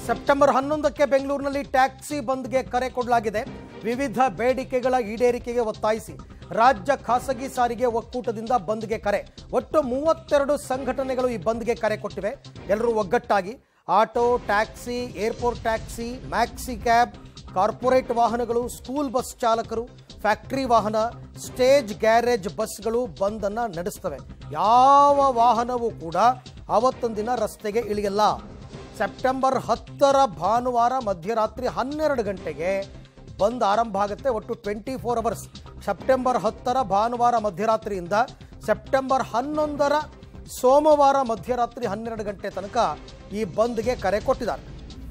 September ಹನ್ನೊಂದಕ್ಕೆ ಬೆಂಗಳೂರಿನಲ್ಲಿ taxi ಬಂದ್ಗೆ ಕರೆ ಕೊಡಲಾಗಿದೆ ವಿವಿಧ ಬೇಡಿಕೆಗಳ ಈಡೇರಿಕೆಗೆ ಒತ್ತಾಯಿಸಿ ರಾಜ್ಯ ಖಾಸಗಿ ಸಾರಿಗೆ ಒಕ್ಕೂಟದಿಂದ ಬಂದ್ಗೆ ಕರೆ ಒಟ್ಟು ಮೂವತ್ತೆರಡು ಸಂಘಟನೆಗಳು ಈ ಬಂದ್ಗೆ ಕರೆ ಕೊಟ್ಟಿವೆ ಎಲ್ಲರೂ ಒಗ್ಗಟ್ಟಾಗಿ auto taxi airport taxi maxi cab corporate ವಾಹನಗಳು ಸ್ಕೂಲ್ ಬಸ್ ಚಾಲಕರು ಫ್ಯಾಕ್ಟರಿ ವಾಹನ ಸ್ಟೇಜ್ ಗ್ಯಾರೇಜ್ ಬಸ್ಗಳು ಬಂದನ್ನು ನಡೆಸ್ತವೆ ಯಾವ ವಾಹನವೂ ಕೂಡ ಅವತ್ತೊಂದಿನ ರಸ್ತೆಗೆ ಇಳಿಯಲ್ಲ ಸೆಪ್ಟೆಂಬರ್ ಹತ್ತರ ಭಾನುವಾರ ಮಧ್ಯರಾತ್ರಿ ಹನ್ನೆರಡು ಗಂಟೆಗೆ ಬಂದ್ ಆರಂಭ ಆಗುತ್ತೆ ಒಟ್ಟು ಟ್ವೆಂಟಿ ಫೋರ್ ಅವರ್ಸ್ ಸೆಪ್ಟೆಂಬರ್ ಹತ್ತರ ಭಾನುವಾರ ಮಧ್ಯರಾತ್ರಿಯಿಂದ ಸೆಪ್ಟೆಂಬರ್ ಹನ್ನೊಂದರ ಸೋಮವಾರ ಮಧ್ಯರಾತ್ರಿ ಹನ್ನೆರಡು ಗಂಟೆ ತನಕ ಈ ಬಂದ್ಗೆ ಕರೆ ಕೊಟ್ಟಿದ್ದಾರೆ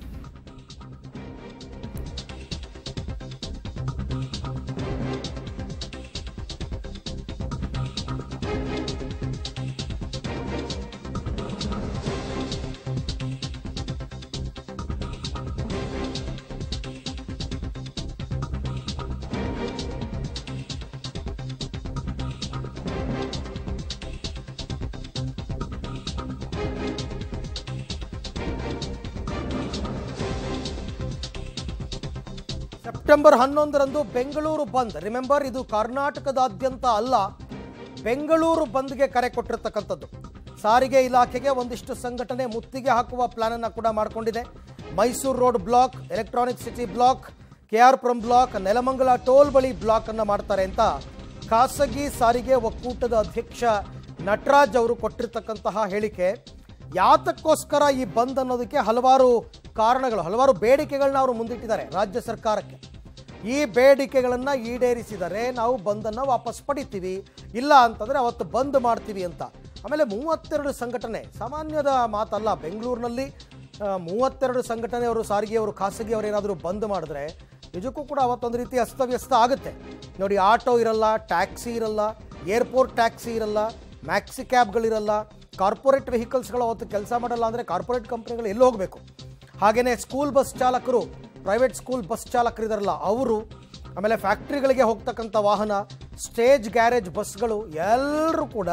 ಸೆಪ್ಟೆಂಬರ್ ಹನ್ನೊಂದರಂದು ಬೆಂಗಳೂರು ಬಂದ್ ರಿಮೆಂಬರ್ ಇದು ಕರ್ನಾಟಕದಾದ್ಯಂತ ಅಲ್ಲ ಬೆಂಗಳೂರು ಬಂದ್ಗೆ ಕರೆ ಕೊಟ್ಟಿರ್ತಕ್ಕಂಥದ್ದು ಸಾರಿಗೆ ಇಲಾಖೆಗೆ ಒಂದಿಷ್ಟು ಸಂಘಟನೆ ಮುತ್ತಿಗೆ ಹಾಕುವ ಪ್ಲಾನ್ ಅನ್ನ ಕೂಡ ಮಾಡಿಕೊಂಡಿದೆ Mysuru road block electronic city block K R Puram block Nelamangala toll ಬಳಿ ಬ್ಲಾಕ್ ಅನ್ನ ಮಾಡ್ತಾರೆ ಅಂತ ಖಾಸಗಿ ಸಾರಿಗೆ ಒಕ್ಕೂಟದ ಅಧ್ಯಕ್ಷ ನಟರಾಜ್ ಅವರು ಕೊಟ್ಟಿರ್ತಕ್ಕಂತಹ ಹೇಳಿಕೆ ಯಾತಕ್ಕೋಸ್ಕರ ಈ ಬಂದ್ ಅನ್ನೋದಕ್ಕೆ ಹಲವಾರು ಕಾರಣಗಳು ಹಲವಾರು ಬೇಡಿಕೆಗಳನ್ನ ಅವರು ಮುಂದಿಟ್ಟಿದ್ದಾರೆ ರಾಜ್ಯ ಸರ್ಕಾರಕ್ಕೆ ಈ ಬೇಡಿಕೆಗಳನ್ನು ಈಡೇರಿಸಿದರೆ ನಾವು ಬಂದನ್ನು ವಾಪಸ್ ಪಡಿತೀವಿ ಇಲ್ಲ ಅಂತಂದರೆ ಅವತ್ತು ಬಂದ್ ಮಾಡ್ತೀವಿ ಅಂತ ಆಮೇಲೆ ಮೂವತ್ತೆರಡು ಸಂಘಟನೆ ಸಾಮಾನ್ಯದ ಮಾತಲ್ಲ ಬೆಂಗಳೂರಿನಲ್ಲಿ ಆ, ಮೂವತ್ತೆರಡು ಸಂಘಟನೆಯವರು ಸಾರಿಗೆಯವರು ಖಾಸಗಿಯವರು ಏನಾದರೂ ಬಂದ್ ಮಾಡಿದ್ರೆ ನಿಜಕ್ಕೂ ಕೂಡ ಅವತ್ತೊಂದು ರೀತಿ ಅಸ್ತವ್ಯಸ್ತ ಆಗುತ್ತೆ ನೋಡಿ ಆಟೋ ಇರಲ್ಲ ಟ್ಯಾಕ್ಸಿ ಇರಲ್ಲ ಏರ್ಪೋರ್ಟ್ ಟ್ಯಾಕ್ಸಿ ಇರಲ್ಲ ಮ್ಯಾಕ್ಸಿ ಕ್ಯಾಬ್ಗಳಿರಲ್ಲ ಕಾರ್ಪೊರೇಟ್ ವೆಹಿಕಲ್ಸ್ಗಳು ಅವತ್ತು ಕೆಲಸ ಮಾಡಲ್ಲ ಅಂದರೆ ಕಾರ್ಪೊರೇಟ್ ಕಂಪ್ನಿಗಳು ಎಲ್ಲಿ ಹೋಗಬೇಕು ಹಾಗೆಯೇ ಸ್ಕೂಲ್ ಬಸ್ ಚಾಲಕರು ಪ್ರೈವೇಟ್ ಸ್ಕೂಲ್ ಬಸ್ ಚಾಲಕರಿದಾರಲ್ಲ ಅವರು ಆಮೇಲೆ ಫ್ಯಾಕ್ಟ್ರಿಗಳಿಗೆ ಹೋಗ್ತಕ್ಕಂಥ ವಾಹನ ಸ್ಟೇಜ್ ಗ್ಯಾರೇಜ್ ಬಸ್ಗಳು ಎಲ್ಲರೂ ಕೂಡ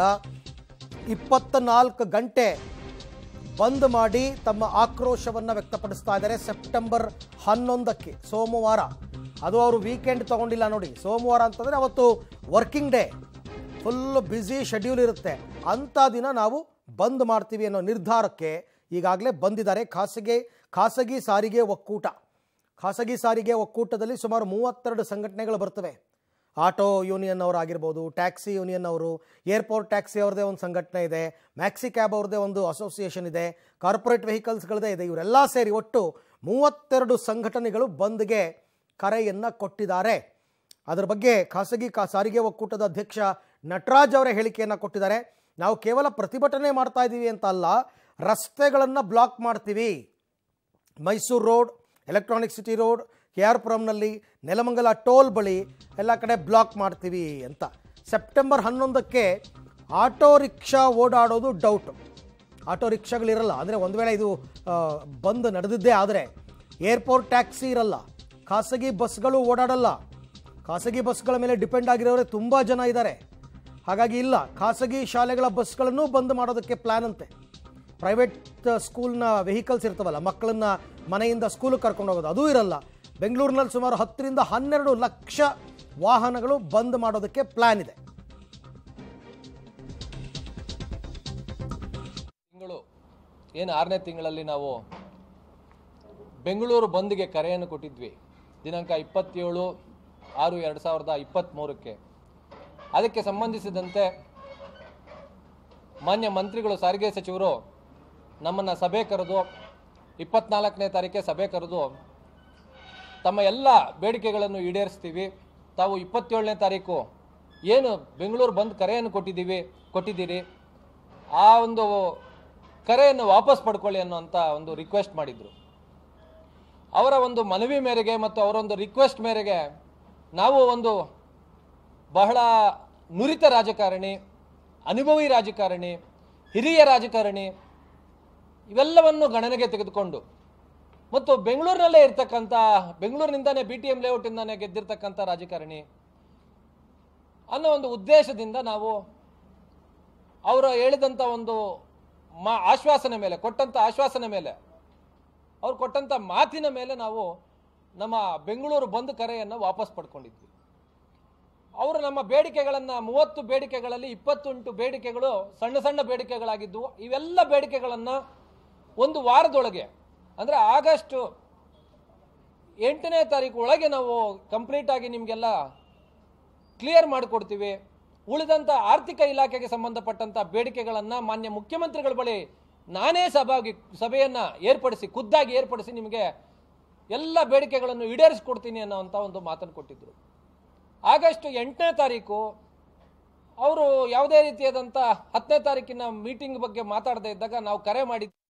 ಇಪ್ಪತ್ತ ನಾಲ್ಕು ಗಂಟೆ ಬಂದ್ ಮಾಡಿ ತಮ್ಮ ಆಕ್ರೋಶವನ್ನು ವ್ಯಕ್ತಪಡಿಸ್ತಾ ಇದ್ದಾರೆ ಸೆಪ್ಟೆಂಬರ್ ಹನ್ನೊಂದಕ್ಕೆ ಸೋಮವಾರ ಅದು ಅವರು ವೀಕೆಂಡ್ ತಗೊಂಡಿಲ್ಲ ನೋಡಿ ಸೋಮವಾರ ಅಂತಂದರೆ ಅವತ್ತು working day full busy schedule ಇರುತ್ತೆ ಅಂಥ ದಿನ ನಾವು ಬಂದ್ ಮಾಡ್ತೀವಿ ಅನ್ನೋ ನಿರ್ಧಾರಕ್ಕೆ ಈಗಾಗಲೇ ಬಂದಿದ್ದಾರೆ ಖಾಸಗಿ ಖಾಸಗಿ ಸಾರಿಗೆ ಒಕ್ಕೂಟ ಖಾಸಗಿ ಸಾರಿಗೆ ಒಕ್ಕೂಟದಲ್ಲಿ ಸುಮಾರು ಮೂವತ್ತೆರಡು ಸಂಘಟನೆಗಳು ಬರ್ತವೆ ಆಟೋ ಯೂನಿಯನ್ ಅವರಾಗಿರ್ಬೋದು ಟ್ಯಾಕ್ಸಿ ಯೂನಿಯನ್ ಅವರು ಏರ್ಪೋರ್ಟ್ ಟ್ಯಾಕ್ಸಿ ಅವ್ರದ್ದೇ ಒಂದು ಸಂಘಟನೆ ಇದೆ ಮ್ಯಾಕ್ಸಿ ಕ್ಯಾಬ್ ಅವ್ರದ್ದೇ ಒಂದು ಅಸೋಸಿಯೇಷನ್ ಇದೆ ಕಾರ್ಪೊರೇಟ್ ವೆಹಿಕಲ್ಸ್ಗಳದೇ ಇದೆ ಇವರೆಲ್ಲ ಸೇರಿ ಒಟ್ಟು ಮೂವತ್ತೆರಡು ಸಂಘಟನೆಗಳು ಬಂದ್ಗೆ ಕರೆಯನ್ನು ಕೊಟ್ಟಿದ್ದಾರೆ ಅದರ ಬಗ್ಗೆ ಖಾಸಗಿ ಕಾ ಸಾರಿಗೆ ಒಕ್ಕೂಟದ ಅಧ್ಯಕ್ಷ ನಟರಾಜ್ ಅವರ ಹೇಳಿಕೆಯನ್ನು ಕೊಟ್ಟಿದ್ದಾರೆ ನಾವು ಕೇವಲ ಪ್ರತಿಭಟನೆ ಮಾಡ್ತಾ ಇದ್ದೀವಿ ಅಂತ ಅಲ್ಲ ರಸ್ತೆಗಳನ್ನು ಬ್ಲಾಕ್ ಮಾಡ್ತೀವಿ Mysuru road electronic city road K R ಪುರಂನಲ್ಲಿ ನೆಲಮಂಗಲ ಟೋಲ್ ಬಳಿ ಎಲ್ಲ ಕಡೆ ಬ್ಲಾಕ್ ಮಾಡ್ತೀವಿ ಅಂತ ಸೆಪ್ಟೆಂಬರ್ ಹನ್ನೊಂದಕ್ಕೆ ಆಟೋ ರಿಕ್ಷಾ ಓಡಾಡೋದು ಡೌಟ್ ಆಟೋ ರಿಕ್ಷಾಗಳಿರಲ್ಲ ಅಂದರೆ ಒಂದು ವೇಳೆ ಇದು ಆ, ಬಂದ್ ನಡೆದಿದ್ದೇ ಆದರೆ ಏರ್ಪೋರ್ಟ್ ಟ್ಯಾಕ್ಸಿ ಇರಲ್ಲ ಖಾಸಗಿ ಬಸ್ಗಳು ಓಡಾಡಲ್ಲ ಖಾಸಗಿ ಬಸ್ಗಳ ಮೇಲೆ ಡಿಪೆಂಡ್ ಆಗಿರೋರೆ ತುಂಬ ಜನ ಇದ್ದಾರೆ ಹಾಗಾಗಿ ಇಲ್ಲ ಖಾಸಗಿ ಶಾಲೆಗಳ ಬಸ್ಗಳನ್ನು ಬಂದ್ ಮಾಡೋದಕ್ಕೆ ಪ್ಲ್ಯಾನ್ ಅಂತೆ ಪ್ರೈವೇಟ್ ಸ್ಕೂಲ್ನ ವೆಹಿಕಲ್ಸ್ ಇರ್ತವಲ್ಲ ಮಕ್ಕಳನ್ನ ಮನೆಯಿಂದ ಸ್ಕೂಲಿಗೆ ಕರ್ಕೊಂಡು ಹೋಗೋದು ಅದೂ ಇರಲ್ಲ ಬೆಂಗಳೂರಿನಲ್ಲಿ ಸುಮಾರು ಹತ್ತರಿಂದ ಹನ್ನೆರಡು ಲಕ್ಷ ವಾಹನಗಳು ಬಂದ್ ಮಾಡೋದಕ್ಕೆ ಪ್ಲ್ಯಾನ್ ಇದೆ ತಿಂಗಳು ಏನು ಆರನೇ ತಿಂಗಳಲ್ಲಿ ನಾವು ಬೆಂಗಳೂರು ಬಂದ್ಗೆ ಕರೆಯನ್ನು ಕೊಟ್ಟಿದ್ವಿ ದಿನಾಂಕ ಇಪ್ಪತ್ತೇಳು ಆರು ಎರಡು ಸಾವಿರದ ಇಪ್ಪತ್ತ್ಮೂರಕ್ಕೆ ಅದಕ್ಕೆ ಸಂಬಂಧಿಸಿದಂತೆ ಮಾನ್ಯ ಮಂತ್ರಿಗಳು ಸಾರಿಗೆ ಸಚಿವರು ನಮ್ಮನ್ನು ಸಭೆ ಕರೆದು ಇಪ್ಪತ್ನಾಲ್ಕನೇ ತಾರೀಕೆ ಸಭೆ ಕರೆದು ತಮ್ಮ ಎಲ್ಲ ಬೇಡಿಕೆಗಳನ್ನು ಈಡೇರಿಸ್ತೀವಿ ತಾವು ಇಪ್ಪತ್ತೇಳನೇ ತಾರೀಕು ಏನು ಬೆಂಗಳೂರು ಬಂದ್ ಕರೆಯನ್ನು ಕೊಟ್ಟಿದ್ದೀವಿ ಕೊಟ್ಟಿದ್ದೀರಿ ಆ ಒಂದು ಕರೆಯನ್ನು ವಾಪಸ್ ಪಡ್ಕೊಳ್ಳಿ ಅನ್ನೋಂಥ ಒಂದು ರಿಕ್ವೆಸ್ಟ್ ಮಾಡಿದರು ಅವರ ಒಂದು ಮನವಿ ಮೇರೆಗೆ ಮತ್ತು ಅವರೊಂದು ರಿಕ್ವೆಸ್ಟ್ ಮೇರೆಗೆ ನಾವು ಒಂದು ಬಹಳ ನುರಿತ ರಾಜಕಾರಣಿ ಅನುಭವಿ ರಾಜಕಾರಣಿ ಹಿರಿಯ ರಾಜಕಾರಣಿ ಇವೆಲ್ಲವನ್ನು ಗಣನೆಗೆ ತೆಗೆದುಕೊಂಡು ಮತ್ತು ಬೆಂಗಳೂರಿನಲ್ಲೇ ಇರ್ತಕ್ಕಂಥ ಬೆಂಗಳೂರಿನಿಂದಾನೇ ಬಿ ಟಿ ಎಂ ಲೇಔಟಿಂದಾನೇ ಗೆದ್ದಿರ್ತಕ್ಕಂಥ ರಾಜಕಾರಣಿ ಅನ್ನೋ ಒಂದು ಉದ್ದೇಶದಿಂದ ನಾವು ಅವರು ಹೇಳಿದಂಥ ಒಂದು ಮಾ ಆಶ್ವಾಸನೆ ಮೇಲೆ ಕೊಟ್ಟಂಥ ಆಶ್ವಾಸನೆ ಮೇಲೆ ಅವ್ರು ಕೊಟ್ಟಂಥ ಮಾತಿನ ಮೇಲೆ ನಾವು ನಮ್ಮ ಬೆಂಗಳೂರು ಬಂದ್ ಕರೆಯನ್ನು ವಾಪಸ್ ಪಡ್ಕೊಂಡಿದ್ವಿ ಅವರು ನಮ್ಮ ಬೇಡಿಕೆಗಳನ್ನು ಮೂವತ್ತು ಬೇಡಿಕೆಗಳಲ್ಲಿ ಇಪ್ಪತ್ತುಂಟು ಬೇಡಿಕೆಗಳು ಸಣ್ಣ ಸಣ್ಣ ಬೇಡಿಕೆಗಳಾಗಿದ್ದವು ಇವೆಲ್ಲ ಬೇಡಿಕೆಗಳನ್ನು ಒಂದು ವಾರದೊಳಗೆ ಅಂದರೆ ಆಗಸ್ಟ್ ಎಂಟನೇ ತಾರೀಕು ಒಳಗೆ ನಾವು ಕಂಪ್ಲೀಟ್ ಆಗಿ ನಿಮಗೆಲ್ಲ ಕ್ಲಿಯರ್ ಮಾಡಿಕೊಡ್ತೀವಿ ಉಳಿದಂಥ ಆರ್ಥಿಕ ಇಲಾಖೆಗೆ ಸಂಬಂಧಪಟ್ಟಂಥ ಬೇಡಿಕೆಗಳನ್ನು ಮಾನ್ಯ ಮುಖ್ಯಮಂತ್ರಿಗಳ ಬಳಿ ನಾನೇ ಸಭಾಗಿ ಸಭೆಯನ್ನು ಏರ್ಪಡಿಸಿ ಖುದ್ದಾಗಿ ಏರ್ಪಡಿಸಿ ನಿಮಗೆ ಎಲ್ಲ ಬೇಡಿಕೆಗಳನ್ನು ಈಡೇರಿಸ್ಕೊಡ್ತೀನಿ ಅನ್ನೋವಂಥ ಒಂದು ಮಾತನ್ನು ಕೊಟ್ಟಿದ್ದರು ಆಗಸ್ಟ್ ಎಂಟನೇ ತಾರೀಕು ಅವರು ಯಾವುದೇ ರೀತಿಯಾದಂಥ ಹತ್ತನೇ ತಾರೀಕಿನ ಮೀಟಿಂಗ್ ಬಗ್ಗೆ ಮಾತಾಡದೇ ಇದ್ದಾಗ ನಾವು ಕರೆ ಮಾಡಿ